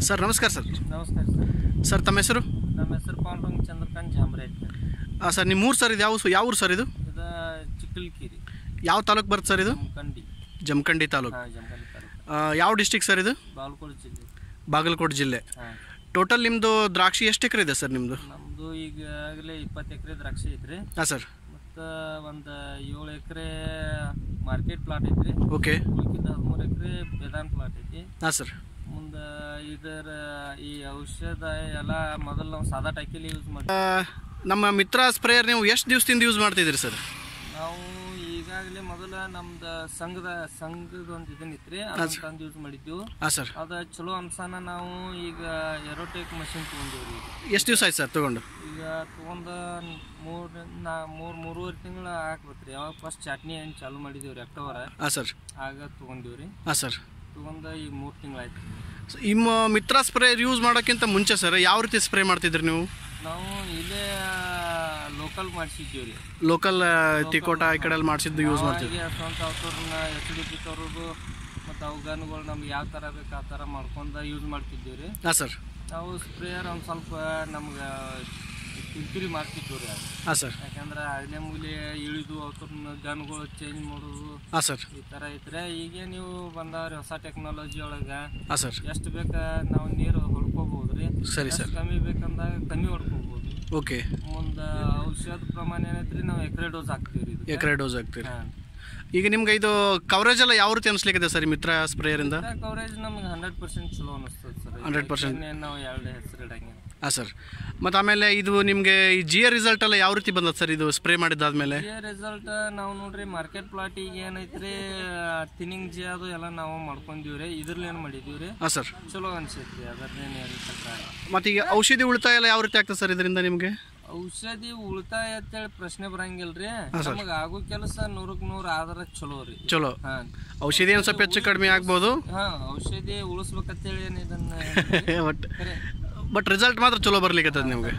Sir ನಮಸ್ಕಾರ sir ನಮಸ್ಕಾರ sir sir ತಮ್ಮ ಹೆಸರು ನಮ್ಮ ಹೆಸರು ಪಾಂಡುರಂಗ್ ಚಂದ್ರಕಾಂತ್ ಜಾಂಬ್ರೆ ಅಂತ ಹಾಂ ಸರ್ ನಿಮ್ಮ ಊರು ಸರ್ ಇದು ಯಾವ ಯಾವ ಊರು ಸರ್ ಇದು ಇದು ಚಿಕ್ಕಲ್ಕಿರಿ ಯಾವ ತಾಲೂಕು ಬರುತ್ತೆ ಸರ್ ಇದು ಜಮಖಂಡಿ ಜಮಖಂಡಿ ತಾಲೂಕು ಹಾಂ ಜಮಖಂಡಿ ತಾಲೂಕು ಆ, ಯಾವ ಡಿಸ್ಟಿಕ್ ಸರ್ ಇದು ಬಾಗಲಕೋಟೆ ಜಿಲ್ಲೆ ಬಾಗಲಕೋಟೆ ಜಿಲ್ಲೆ ಹಾಂ ಟೋಟಲ್ ನಿಮ್ಮದು ದ್ರಾಕ್ಷಿ ಎಷ್ಟು ಎಕರೆ ಇದೆ ಸರ್ ನಿಮ್ಮದು ನಮ್ಮದು ಈಗಾಗಲೇ ಇಪ್ಪತ್ತು ಎಕರೆ ದ್ರಾಕ್ಷಿ ಐತ್ರಿ ಹಾಂ ಸರ್ ಮತ್ತು ಒಂದು ಏಳು ಎಕರೆ ಮಾರ್ಕೆಟ್ ಪ್ಲಾಟ್ ಐತ್ರಿ ಓಕೆ ಉಳ್ಕಿದ ಹದಿಮೂರು ಎಕರೆ ಬೇದಾನ್ ಪ್ಲಾಟ್ ಐತಿ ಹಾಂ ಸರ್ ಮುಂದೆ ಇದರ ಈ ಔಷಧ ಎಲ್ಲ ಮೊದಲು ನಾವು ಸಾದಾ ಟೈಕಲ್ಲಿ ಯೂಸ್ ಮಾಡಿ ಆ, ನಮ್ಮ ಮಿತ್ರ ಸ್ಪ್ರೇಯರ್ ನೀವು ಎಷ್ಟು ದಿವಸದಿಂದ ಯೂಸ್ ಮಾಡ್ತಿದ್ದೀರಿ ಸರ್ ನಾವು ಈಗಾಗಲೇ ಮೊದಲ ನಮ್ದು ಸಂಘದ ಸಂಘದ ಒಂದು ಇದನ್ನಿತ್ರಿ ಅದನ್ನ ತಂದು ಯೂಸ್ ಮಾಡಿದ್ವಿ ಹಾಂ ಸರ್ ಅದ ಚಲೋ ಅಂಶನ ನಾವು ಈಗ ಎರೋಟೆಕ್ ಮಷಿನ್ ತೊಗೊಂಡಿವ್ರಿ ಎಷ್ಟು ದಿವಸ ಆಯ್ತು ಸರ್ ತೊಗೊಂಡು ಈಗ ತೊಗೊಂಡ ಮೂರು ನಾ ಮೂರು ಮೂರುವರೆ ತಿಂಗಳು ಹಾಕ್ಬೇಕ್ರಿ ಯಾವಾಗ ಫಸ್ಟ್ ಚಟ್ನಿ ಏನು ಚಾಲು ಮಾಡಿದೀವ್ರಿ ಅಕ್ಟೋಬರ್ ಹಾಂ ಸರ್ ಆಗ ತೊಗೊಂಡಿವ್ರಿ ಹಾಂ ಸರ್ ತೊಗೊಂಡ ಈಗ ಮೂರು ತಿಂಗಳಾಯ್ತು ನಿಮ್ಮ ಮಿತ್ರ ಸ್ಪ್ರೇಯರ್ ಯೂಸ್ ಮಾಡೋಕ್ಕಿಂತ ಮುಂಚೆ ಸರ್ ಯಾವ ರೀತಿ ಸ್ಪ್ರೇ ಮಾಡ್ತಿದ್ರಿ ನೀವು ನಾವು ಇಲ್ಲೇ ಲೋಕಲ್ ಮಾಡಿಸಿದ್ದೀವಿ ರೀ ಲೋಕಲ್ ತಿಕೋಟ ಈ ಕಡೆ ಎಲ್ಲ ಮಾಡಿಸಿದ್ದು ಯೂಸ್ ಮಾಡ್ತಿದ್ರಿ ಹಾಗೆ ಸ್ವಂತ ಅವ್ರನ್ನ ಎಚ್ ಡಿ ಪಿ ತರೋದು ಮತ್ತು ಅವು ಗನ್ಗಳು ನಮ್ಗೆ ಯಾವ ಥರ ಬೇಕು ಆ ಥರ ಮಾಡ್ಕೊಂಡು ಯೂಸ್ ಮಾಡ್ತಿದ್ದೀವಿ ರೀ ಹಾಂ ಸರ್ ನಾವು ಸ್ಪ್ರೇಯರ್ ಒಂದು ಸ್ವಲ್ಪ ನಮ್ಗೆ ಕಿರಿಕಿರಿ ಮಾಡ್ತಿದ್ವಿ ರೀ ಅದು ಹಾಂ ಸರ್ ಯಾಕಂದ್ರೆ ಆಗಲೇ ಮುಗಲಿ ಇಳಿದು ಅವ್ರನ್ನ ಗನ್ಗಳು ಚೇಂಜ್ ಮಾಡೋದು ಹಾಂ ಸರ್ ಈ ಥರ ಐತ್ರೆ ಈಗ ನೀವು ಬಂದವ್ರಿ ಹೊಸ ಟೆಕ್ನಾಲಜಿ ಒಳಗೆ ಹಾಂ ಸರ್ ಎಷ್ಟು ಬೇಕಾ ನಾವು ನೀರು ಹೊಡ್ಕೋಬೋದು ರೀ ಸರಿ ಸರ್ ಕಮ್ಮಿ ಬೇಕಂದಾಗ ಕಮ್ಮಿ ಹೊಡ್ಕೋಬೋದು ಓಕೆ ಮುಂದೆ ಔಷಧ ಪ್ರಮಾಣ ಏನೈತ್ರಿ ನಾವು ಎಕರೆ ಡೋಸ್ ಹಾಕ್ತೀವಿ ರೀ ಇದಕ್ಕೆ ಎಕರೆ ಡೋಸ್ ಆಗ್ತೀರಿ ಹಾಂ ಈಗ ನಿಮ್ಗೆ ಇದು ಕವರೇಜ್ ಎಲ್ಲ ಯಾವ ರೀತಿ ಅನಿಸ್ಲಿಕ್ಕಿದೆ ಸರ್ ಈ ಮಿತ್ರ ಸ್ಪ್ರೇಯರಿಂದ ಕವರೇಜ್ ನಮ್ಗೆ ಹಂಡ್ರೆಡ್ ಪರ್ಸೆಂಟ್ ಚಲೋ ಅನಿಸ್ತದೆ ಸರ್ 100% ಇನ್ನೇನ್ ನಾವು ಎರಡು ಹೆಸರು ಇಡಂಗಿಲ್ಲ ಹಾಂ ಸರ್ ಮತ್ತು ಆಮೇಲೆ ಇದು ನಿಮಗೆ ಈ ಜಿ ಎ ರಿಸಲ್ಟ್ ಎಲ್ಲ ಯಾವ ರೀತಿ ಬಂದದ ಸರ್ ಇದು ಸ್ಪ್ರೇ ಮಾಡಿದ್ದಾದ್ಮೇಲೆ ಈ ರಿಸಲ್ಟ್ ನಾವು ನೋಡ್ರಿ ಮಾರ್ಕೆಟ್ ಪ್ಲಾಟಿಗೆ ಏನೈತ್ರಿ ತಿನ್ನಿಂಗ್ ಜಿ ಅದು ಎಲ್ಲ ನಾವು ಮಾಡ್ಕೊಂಡೀವ್ರಿ ಇದ್ರಲ್ಲಿ ಏನು ಮಾಡಿದೀವ್ರಿ ಹಾಂ ಸರ್ ಚಲೋ ಅನ್ಸೈತ್ರಿ ಅದನ್ನೇನು ಹೇಳ್ತಕ್ಕ ಮತ್ತು ಈಗ ಔಷಧಿ ಉಳಿತಾಯ ಎಲ್ಲ ಯಾವ ರೀತಿ ಆಗ್ತದೆ ಸರ್ ಇದರಿಂದ ನಿಮಗೆ ಔಷಧಿ ಉಳಿತಾಯ ಅಂತೇಳಿ ಪ್ರಶ್ನೆ ಬರಂಗಿಲ್ರಿ ನಮಗೆ ಆಗೋ ಕೆಲಸ ನೂರಕ್ಕೆ ನೂರು ಆದ್ರ ಚಲೋ ರೀ ಚಲೋ ಹಾ ಔಷಧಿ ಒಂದು ಸ್ವಲ್ಪ ಹೆಚ್ಚು ಕಡಿಮೆ ಆಗ್ಬೋದು ಹಾ ಔಷಧಿ ಉಳಿಸ್ಬೇಕಂತೇಳಿ ಏನು ಇದನ್ನ ಬಟ್ ಖರೆ. ಬಟ್ ರಿಸಲ್ಟ್ ಮಾತ್ರ ಚಲೋ ಬರ್ಲಿಕ್ಕೆ ನಿಮಗೆ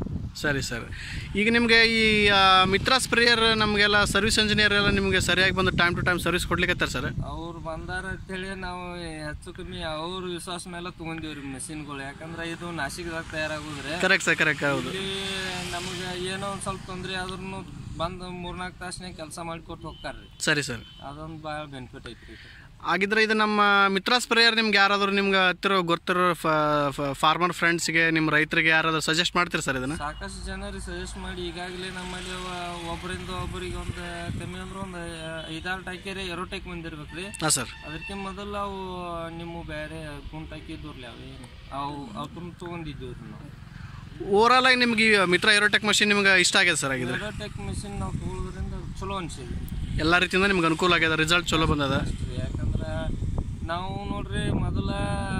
ಸರಿ ಸರ್ ಈಗ ನಿಮಗೆ ಈ ಆ, ಮಿತ್ರ ಸ್ಪ್ರೇಯರ್ ನಮಗೆಲ್ಲ ಸರ್ವಿಸ್ ಇಂಜಿನಿಯರ್ ಎಲ್ಲ ನಿಮಗೆ ಸರಿಯಾಗಿ ಬಂದು ಟೈಮ್ ಟು ಟೈಮ್ ಸರ್ವಿಸ್ ಕೊಡ್ಲಿಕ್ಕೆ ಸರ್ ಅವ್ರು ಬಂದಾರ ಅಂತೇಳಿ ನಾವು ಹೆಚ್ಚು ಕಮ್ಮಿ ಅವ್ರ ವಿಶ್ವಾಸ ಮೇಲೆ ತಗೊಂಡಿವ್ರಿ ಮೆಷಿನ್ಗಳು ಯಾಕಂದ್ರೆ ಇದು ನಾಸಿಕದಾಗ ತಯಾರಾಗುದ್ರೆ ಕರೆಕ್ಟ್ ಸರ್ ಕರೆಕ್ಟ್ ಹೌದು ಇಲ್ಲಿ ನಮಗೆ ಏನೋ ಒಂದು ಸ್ವಲ್ಪ ತೊಂದರೆ ಆದ್ರೂ ಬಂದು ಮೂರ್ನಾಲ್ಕು ತಾಸನೇ ಕೆಲಸ ಮಾಡಿಕೊಟ್ಟು ಹೋಗ್ತಾರ್ರಿ ಸರಿ ಸರ್ ಅದೊಂದು ಭಾಳ ಬೆನಿಫಿಟ್ ಐತ್ರಿ ಇದು. ಹಾಗಿದ್ರೆ ಇದು ನಮ್ಮ ಮಿತ್ರ ಸ್ಪ್ರೇಯರ್ ನಿಮ್ಗೆ ಯಾರಾದರೂ ನಿಮ್ಗೆ ಹತ್ತಿರ ಗೊತ್ತಿರೋ ಫಾರ್ಮರ್ ಫ್ರೆಂಡ್ಸ್ಗೆ ನಿಮ್ಮ ರೈತರಿಗೆ ಯಾರಾದರೂ ಸಜೆಸ್ಟ್ ಮಾಡ್ತೀರಾ ಸರ್ ಇದನ್ನು ಸಾಕಷ್ಟು ಜನರಿಗೆ ಸಜೆಸ್ಟ್ ಮಾಡಿ ಈಗಾಗಲೇ ನಮ್ಮಲ್ಲಿ ಒ- ಒಬ್ಬರಿಂದ ಒಬ್ಬರಿಗೆ ಒಂದು ಕಮ್ಮಿ ಅಂದ್ರೆ ಒಂದು ಐದಾರು ಟೈಕೆರೆ ಎರೋಟೆಕ್ ಬಂದಿರ್ಬೇಕ್ರಿ ಹಾಂ ಸರ್ ಅದಕ್ಕೆ ಮೊದಲು ಅವು ನಿಮ್ಮ ಬೇರೆ ಗುಂಟ್ ಹಾಕಿದ್ರಲ್ಲ ಅವೇನು ಅವು ಅವನ್ನ ತೊಗೊಂಡಿದ್ದೀವಿ ರೀ ನಾವು ಓವರಾಲ್ ಆಗಿ ನಿಮ್ಗೆ ಈ ಮಿತ್ರ ಏರೋಟೆಕ್ ಮಷಿನ್ ನಿಮ್ಗೆ ಇಷ್ಟ ಆಗಿದೆ ಸರ್ ಆಗಿದ್ರೆ ಎರೋಟೆಕ್ ಮಿಷಿನ್ ನಾವು ತೊಗೊಳೋದ್ರಿಂದ ಚಲೋ ಅನ್ಸಿದೆ ಎಲ್ಲ ರೀತಿಯಿಂದ ನಿಮ್ಗೆ ಅನುಕೂಲ ಆಗ್ಯದ ರಿಸಲ್ಟ್ ಚಲೋ ಬಂದದ ಅಷ್ಟೇ ಯಾಕಂದ್ರೆ ನಾವು ನೋಡ್ರಿ ಮೊದಲ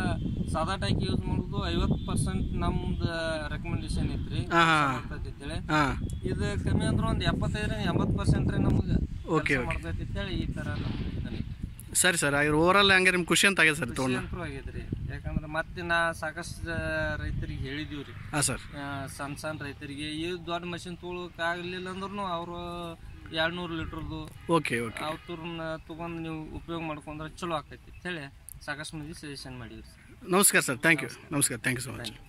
ಸಾದಾ ಟೈಕ್ ಯೂಸ್ ಮಾಡೋದು ಐವತ್ತು ಪರ್ಸೆಂಟ್ ನಮ್ದು ರೆಕಮೆಂಡೇಶನ್ ಐತ್ರಿ ಹಾಂ ಹಾಂ ಅಂತೇಳಿ ಹಾಂ ಇದು ಕಮ್ಮಿ ಅಂದ್ರೆ ಒಂದು ಎಪ್ಪತ್ತೈದರಿಂದ ಎಂಬತ್ತು ಪರ್ಸೆಂಟ್ ರೀ ನಮ್ಗೆ ಓಕೆ ಓಕೆ ಮಾಡ್ತೈತಿ ಅಂತೇಳಿ ಈ ಥರ ನಮ್ಗೆ ಇದನ್ನ ಸರಿ ಸರ್ ಆಗಿರೋ ಓವರಾಲ್ ಹಂಗೆ ನಿಮ್ಗೆ ಖುಷಿ ಅಂತ ಆಗಿದೆ ಸರ್ ತೊಗೊಂಡು ಇಂಪ್ರೂವ್ ಆಗೈತ್ರಿ ಯಾಕಂದ್ರೆ ಮತ್ತೆ ನಾ ಸಾಕಷ್ಟು ರೈತರಿಗೆ ಹೇಳಿದೀವಿ ರೀ ಹಾಂ ಸರ್ ಸಣ್ಣ ಸಣ್ಣ ರೈತರಿಗೆ ಈ ದೊಡ್ಡ ಮಷಿನ್ ತೊಗೊಳಕ್ ಆಗಲಿಲ್ಲ ಅಂದ್ರೂ ಅವರು ಎರಡು ನೂರು ಲೀಟ್ರದ್ದು ಓಕೆ ಓಕೆ ಅವ್ರನ್ನ ತೊಗೊಂಡು ನೀವು ಉಪಯೋಗ ಮಾಡ್ಕೊಂಡ್ರೆ ಚಲೋ ಆಕೈತಿ ಹೇಳಿ ಸಾಕಷ್ಟು ಮಂದಿ ಸಜೆಷನ್ ಮಾಡಿವ್ರಿ ನಮಸ್ಕಾರ ಸರ್ ಥ್ಯಾಂಕ್ ಯು ನಮಸ್ಕಾರ ಥ್ಯಾಂಕ್ ಯು ಸೊ ಮಚ್